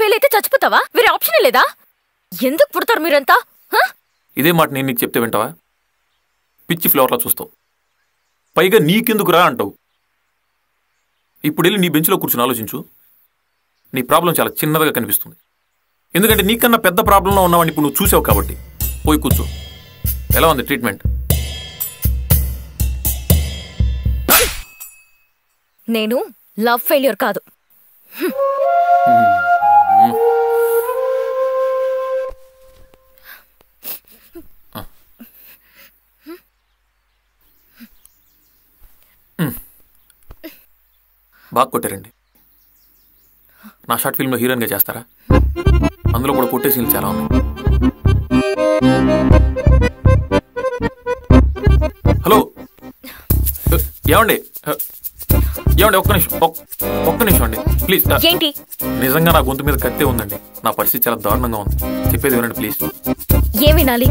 Fail అయితే చచ్చిపోతావా వేరే option లేదా ఎందుకు పుడతారు మీరంతా హ? ఇదే మాట నేను నీకు చెప్తే వింటావా పిచ్చి ఫ్లవర్లా చూస్తావు పైగా నీకెందుకు రా అంటావు ఇప్పుడు వెళ్ళి నీ బెంచ్లో కూర్చుని ఆలోచించు నీ ప్రాబ్లం చాలా చిన్నదిగా కనిపిస్తుంది ఎందుకంటే నీకన్నా పెద్ద ప్రాబ్లంలో ఉన్నావని ఇప్పుడు నువ్వు చూసావు కాబట్టి పోయి కూర్చో ఎలా ఉంది ట్రీట్మెంట్ నేను లవ్ ఫెయిల్యూర్ కాదు బాగా కొట్టారండి నా షార్ట్ ఫిల్మ్లో హీరోయిన్గా చేస్తారా అందులో కూడా కొట్టే సీన్లు చాలా ఉన్నాయి హలో ఏమండి ఏమండి ఒక్క నిమిషం ఒక్- ఒక్క నిమిషం అండి ప్లీజ్ ఏంటి నిజంగా నా గొంతు మీద కత్తే ఉందండి నా పరిస్థితి చాలా దారుణంగా ఉంది చెప్పేది వినండి ప్లీజ్ ఏం వినాలి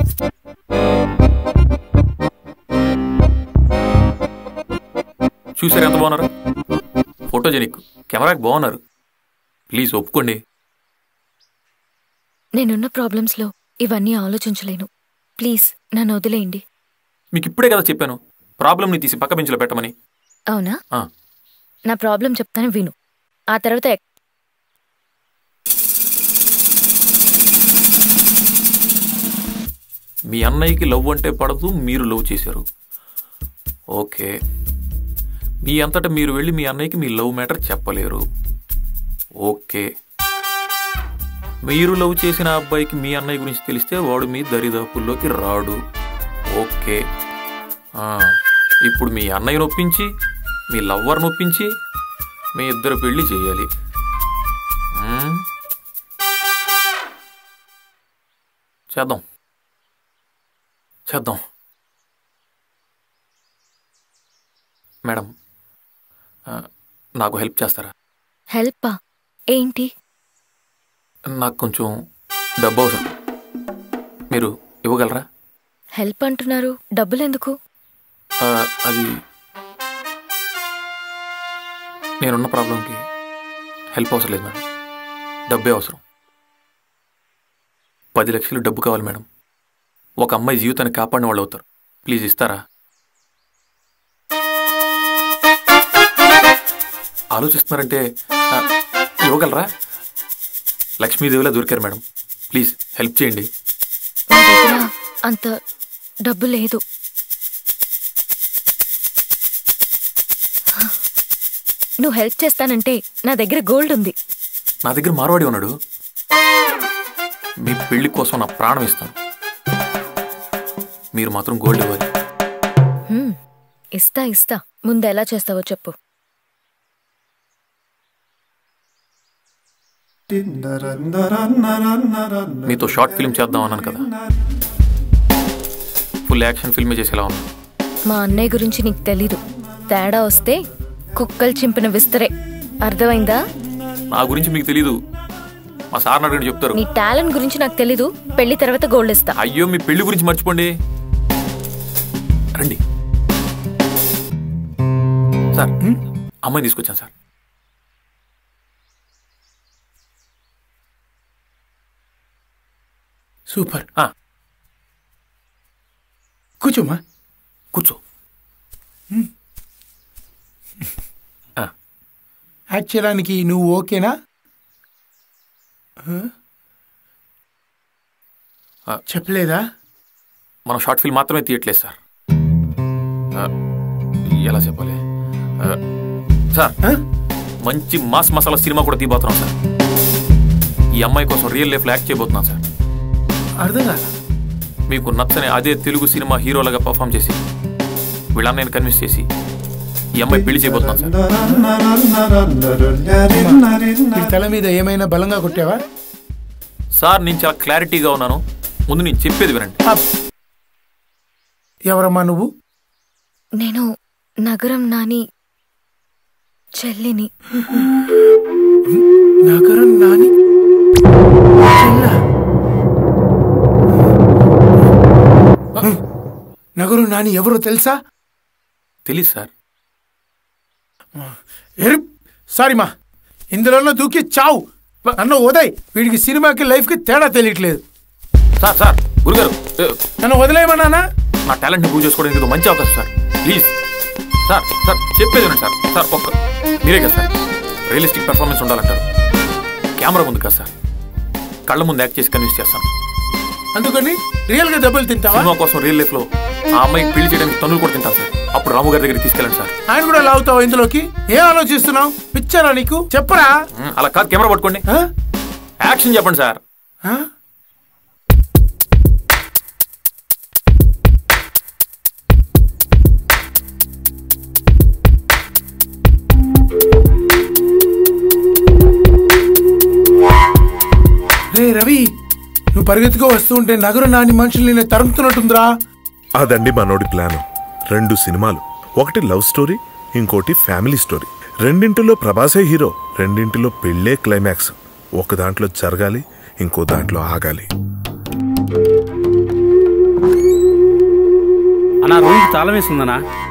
చూసారు ఎంత బాగున్నారు ఫోటోజెనిక్ కెమెరాకి బాగున్నారు ప్లీజ్ ఒప్పుకోండి నేనున్న ప్రాబ్లమ్స్లో ఇవన్నీ ఆలోచించలేను ప్లీజ్ నన్ను వదిలేయండి మీకు ఇప్పుడే కదా చెప్పాను ప్రాబ్లమ్ని తీసి పక్క బెంచ్లో పెట్టమని అవునా ఆ, నా ప్రాబ్లం చెప్తాను విను ఆ తర్వాత ఎక్- మీ అన్నయ్యకి లవ్ అంటే పడదు మీరు లవ్ చేశారు ఓకే మీ అంతటా మీరు వెళ్ళి మీ అన్నయ్యకి మీ లవ్ మ్యాటర్ చెప్పలేరు ఓకే మీరు లవ్ చేసిన అబ్బాయికి మీ అన్నయ్య గురించి తెలిస్తే వాడు మీ దరిదాపుల్లోకి రాడు ఓకే ఆ, ఇప్పుడు మీ అన్నయ్య నొప్పించి మీ లవ్వర్ నొప్పించి మీ ఇద్దరు పెళ్లి చేయాలి మ్మ్? చేద్దాం చేద్దాం మేడం ఆ, నాకు హెల్ప్ చేస్తారా హెల్పా ఏంటి నాకు కొంచెం డబ్బు అవసరం మీరు ఇవ్వగలరా హెల్ప్ అంటున్నారు డబ్బులు ఎందుకు ఆ, అది నేనున్న ప్రాబ్లంకి హెల్ప్ అవసరం లేదు మేడం డబ్బే అవసరం పది లక్షలు డబ్బు కావాలి మేడం ఒక అమ్మాయి జీవితాన్ని కాపాడిన వాళ్ళు అవుతారు ప్లీజ్ ఇస్తారా ఆలోచిస్తున్నారంటే ఆ, ఇవ్వగలరా లక్ష్మీదేవిలా దొరికారు మేడం ప్లీజ్ హెల్ప్ చేయండి నా దగ్గర అంత డబ్బు లేదు నువ్వు హెల్ప్ చేస్తానంటే నా దగ్గర గోల్డ్ ఉంది నా దగ్గర మార్వాడి ఉన్నాడు మీ పెళ్లి కోసం నా ప్రాణం ఇస్తాను మీరు మాత్రం గోల్డ్ ఇవ్వాలి హ్మ్, ఇస్తా ఇస్తా ముందు ఎలా చేస్తావో చెప్పు మీతో షార్ట్ ఫిల్మ్ చేద్దాం అన్నాను కదా ఫుల్ యాక్షన్ ఫిల్మే చేసేలా ఉన్నాను మా అన్నయ్య గురించి నీకు తెలీదు తేడా వస్తే కుక్కలు చింపిన విస్తరే అర్థమైందా నా గురించి మీకు తెలీదు మా సార్ అడిగిన చెప్తారు నీ టాలెంట్ గురించి నాకు తెలీదు పెళ్లి తర్వాత గోల్డ్ ఇస్తా అయ్యో మీ పెళ్లి గురించి మర్చిపోండి రండి సార్ అమ్మాయిని తీసుకొచ్చాను సార్ సూపర్ ఆ, కూర్చోమ్మా కూర్చో యాక్ట్ చేయడానికి నువ్వు ఓకేనా ఆ? ఆ. చెప్పలేదా మనం షార్ట్ ఫిల్మ్ మాత్రమే తీయట్లేదు సార్ ఆ, ఎలా చెప్పాలి ఆ, సార్ ఆ? మంచి మాస్ మసాలా సినిమా కూడా తీయబోతున్నాం సార్ ఈ అమ్మాయి కోసం రియల్ లైఫ్లో యాక్ట్ చేయబోతున్నాం సార్ అర్థం కాల మీకు నచ్చని అదే తెలుగు సినిమా హీరోలాగా పర్ఫామ్ చేసి వీళ్ళ అన్నయ్యని కన్విన్స్ చేసి ఈ అమ్మాయి పెళ్లి చేయబోతున్నాం సార్ ఈ తల మీద ఏమైనా బలంగా కొట్టావా సార్ నేను చాలా క్లారిటీగా ఉన్నాను ముందు నేను చెప్పేది వినండి అప్. ఎవరమ్మా నువ్వు నేను నగరం నాని చెల్లిని నగరం నాని చెల్లా? నగరం నాని ఎవరో తెలుసా తెలీదు సార్ ఎరు సారీ మా ఇందులోనో దూకి చావు నన్ను ఉదయ్ వీడికి సినిమాకి లైఫ్ కి తేడా తెలియట్లేదు సార్ సార్ గురుగారు ఏ, నన్ను వదిలేయమన్నానా నా టాలెంట్ని ప్రూవ్ చేసుకోవడానికి ఇది మంచి అవకాశం సార్ ప్లీజ్ సార్ సార్ చెప్పేది వినండి సార్ సార్ ఒక్క మీరే కదా సార్ రియలిస్టిక్ పెర్ఫార్మెన్స్ ఉండాలంటారు కెమెరా ముందు కదా సార్ కళ్ళ ముందు యాక్ట్ చేసి కన్విన్స్ చేస్తాను అందుకని రియల్ గా దెబ్బలు తింటావా సినిమా కోసం రియల్ లైఫ్ లో ఆ అమ్మాయికి పెళ్లి చేయడానికి తన్నులు కూడా తింటాను సార్ అప్పుడు రాము గారి దగ్గరికి తీసుకెళ్ళండి సార్ ఆయన కూడా లాగుతావా ఇందులోకి ఏం ఆలోచిస్తున్నావు పిచ్చారా నీకు చెప్పరా ఉమ్, అలా కాదు కెమెరా పట్టుకోండి ఆ? యాక్షన్ చెప్పండి సార్ ఆ? రే రవి నువ్వు పరిగెత్తుకో వస్తూ ఉంటే నగరు నాని మనుషుల్ని నేను తరుముతున్నట్టుందిరా అదండి మనోడి ప్లాన్ రెండు సినిమాలు ఒకటి లవ్ స్టోరీ ఇంకోటి ఫ్యామిలీ స్టోరీ రెండింటిలో ప్రభాసే హీరో రెండింటిలో పెళ్ళే క్లైమాక్స్ ఒక దాంట్లో జరగాలి ఇంకో దాంట్లో ఆగాలి అన్నా రూమ్కి తాళం వేసిందనా